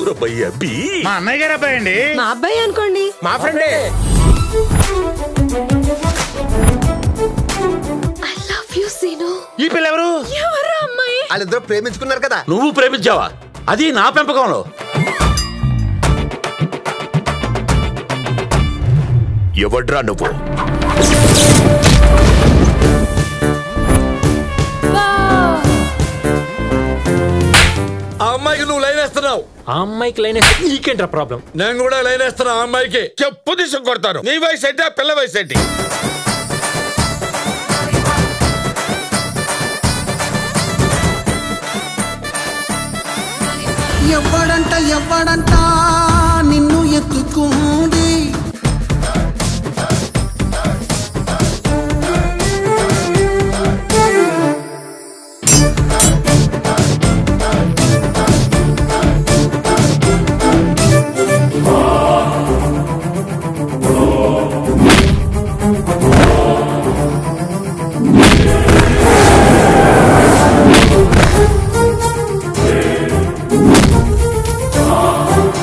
ఎవరబ్బాయి అబ్బి మా అన్నయ్య గారు అబ్బాయి అండి మా అబ్బాయి అనుకోండి మా ఫ్రెండే ఐ లవ్ యూ సీను ఈ పిల్ల ఎవరు ఎవరు అమ్మాయి వాళ్ళిద్దరు ప్రేమించుకున్నారు కదా నువ్వు ప్రేమించావా అది నా పెంపకంలో ఎవడ్రా నువ్వు ఆ అమ్మాయికి నువ్వు లైన్ వేస్తున్నావు ఆ అమ్మాయికి లైన్ నీకేంట్రా ప్రాబ్లం నేను కూడా లైన్ వేస్తున్నా ఆ అమ్మాయికి చెప్పు తీసుకు కొడతాను నీ వయసు ఏంటి ఆ పిల్ల వయసు ఏంటి ఎవ్వడంట ఎవ్వడంట నిన్ను ఎత్తుకుంది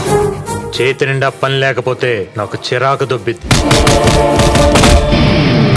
చేతి నిండా పని లేకపోతే నాకు చిరాకు దొబ్బిద్ది